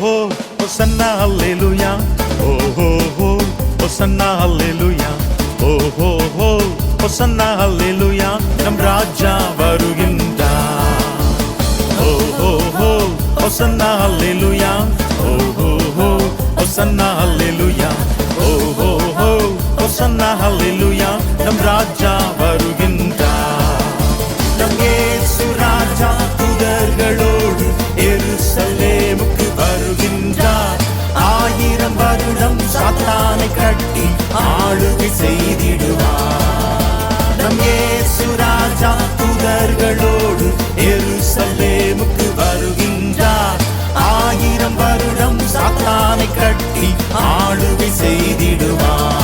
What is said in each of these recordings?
ஹோ ஒசன்னா அல்லேலூயா ஓ ஹோ ஹோ ஒசன்னா அல்லேலூயா ஓ ஹோ ஹோ ஒசன்னா அல்லேலூயா நம் ராஜா வருகின்றார் ஓ ஹோ ஹோ ஒசன்னா அல்லேலூயா ஓ ஹோ ஹோ ஒசன்னா அல்லேலூயா ஓ ஹோ ஹோ ஒசன்னா அல்லேலூயா நம் ராஜா வருகின்றார் நம் இயேசு ராஜா தூதர்களோடு எருசலேமுக்கு வருகின்றார் ஆயிரம் வருடம் சாத்தானை கட்டி ஆளுகை செய்திடுவார் நம் இயேசு ராஜா தூதர்களோடு எருசலேமுக்கு வருகின்றார் ஆயிரம் வருடம் சாத்தானை கட்டி ஆளுகை செய்திடுவார்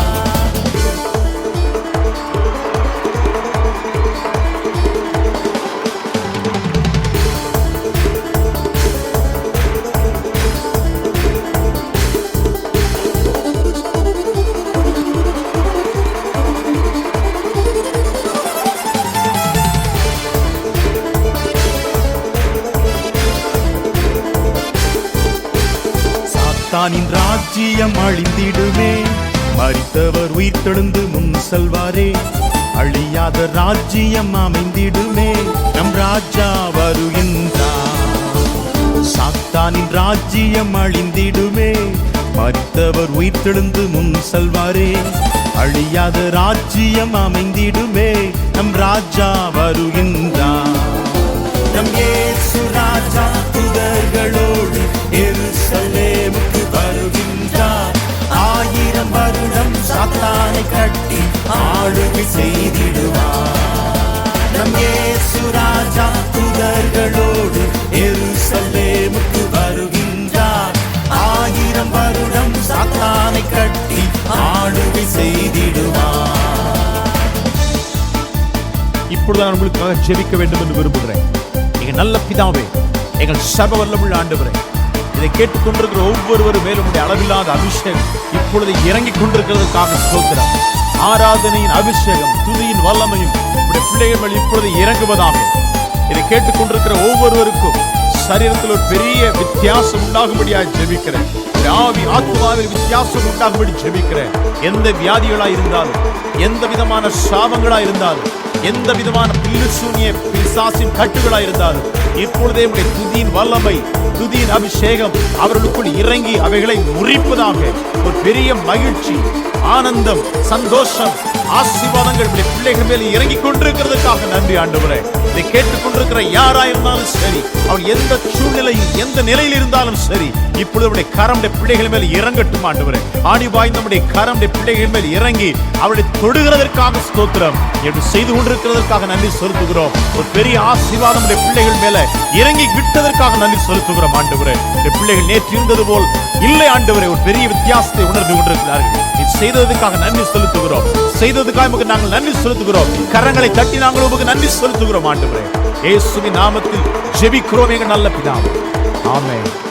சாத்தானின் ராஜ்ஜியம் அழிந்திடுமே மரித்தவர் உயிர்த்தெழுந்து முன் செல்வாரே அழியாத ராஜ்ஜியம் அமைந்திடுமே நம் ராஜா வருகின்றார் சாத்தானின் ராஜ்ஜியம் அழிந்திடுமே மரித்தவர் உயிர்த்தெழுந்து முன் செல்வாரே அழியாத ராஜ்ஜியம் அமைந்திடுமே நம் ராஜா வருகின்றார் நம் இயேசு ராஜா துதர்களோடு எருசலேமுக்கு வருகின்றார் ஆயிரம் வருடம் சாத்தானை கட்டி ஆளுகை செய்திடுவார் நம் இயேசு ராஜா துதர்களோடு எருசலேமுக்கு வருகின்றார் ஆயிரம் வருடம் சாத்தானை கட்டி ஆளுகை செய்திடுவார் இப்பொழுது நான் உங்களுக்காக ஜெபிக்க வேண்டும் என்று விரும்புகிறேன் எங்கள் நல்ல பிதாவே எங்கள் சர்வ வல்லமுள்ள ஆண்டவரே இதை கேட்டுக் கொண்டிருக்கிற ஒவ்வொருவரும் மேலும் உடைய அளவில்லாத அபிஷேகம் இப்பொழுது இறங்கிக் கொண்டிருக்கிறதுக்காக ஸ்தோத்திரம் ஆராதனையின் அபிஷேகம் துதியின் வல்லமையும் உடைய பிள்ளைகள் மேல் இப்பொழுது இறங்குவதாக இதை கேட்டுக் கொண்டிருக்கிற ஒவ்வொருவருக்கும் சரீரத்தில் ஒரு பெரிய வித்தியாசம் உண்டாகும்படியாக ஜெபிக்கிறேன் உடைய ஆவி ஆத்மாவில் வித்தியாசம் உண்டாகும்படி ஜெபிக்கிறேன் எந்த வியாதிகளா இருந்தாலும் எந்த விதமான சாபங்களா இருந்தாலும் எந்த விதமான பில்லு சூனிய பிசாசின் கட்டுகளா இருந்தாலும் இப்பொழுதே உடைய துதியின் வல்லமை துதியின் அபிஷேகம் அவர்களுக்குள் இறங்கி அவைகளை முறிப்பதாக ஒரு பெரிய மகிழ்ச்சி ஆனந்தம் சந்தோஷம் ஆசீர்வாதங்கள் உடைய பிள்ளைகள் மேல் இறங்கி கொண்டிருக்கிறதுக்காக நன்றி ஆண்டவரே இதை கேட்டுக் கொண்டிருக்கிற யாரா இருந்தாலும் சரி அவன் எந்த சூழ்நிலையில் எந்த நிலையில் இருந்தாலும் சரி இப்பொழுது உடைய கரம் உடைய பிள்ளைகள் மேல் இறங்கட்டும் ஆண்டவரே ஆணி வாய்ந்த உடைய கரம் உடைய பிள்ளைகள் மேல் இறங்கி அவளை தொடுகிறதற்காக ஸ்தோத்திரம் என்று செய்து கொண்டிருக்கிறதற்காக நன்றி செலுத்துகிறோம் ஒரு பெரிய ஆசீர்வாதம் உடைய பிள்ளைகள் மேல இறங்கி விட்டதற்காக நன்றி செலுத்துகிறோம் ஆண்டவரே இந்த பிள்ளைகள் நேற்று இருந்தது போல் இல்லை ஆண்டவரே ஒரு பெரிய வித்தியாசத்தை உணர்ந்து கொண்டிருக்கிறார்கள் நீ செய்ததுக்காக நன்றி செலுத்துகிறோம் செய்ததுக்காக உமக்கு நாங்கள் நன்றி செலுத்துகிறோம் கரங்களை தட்டி நாங்கள் உமக்கு நன்றி செலுத்துகிறோம் ஆண்டவரே இயேசுவின் நாமத்தில் ஜெபிக்கிறோம் எங்க நல்ல பிதாவே ஆமென்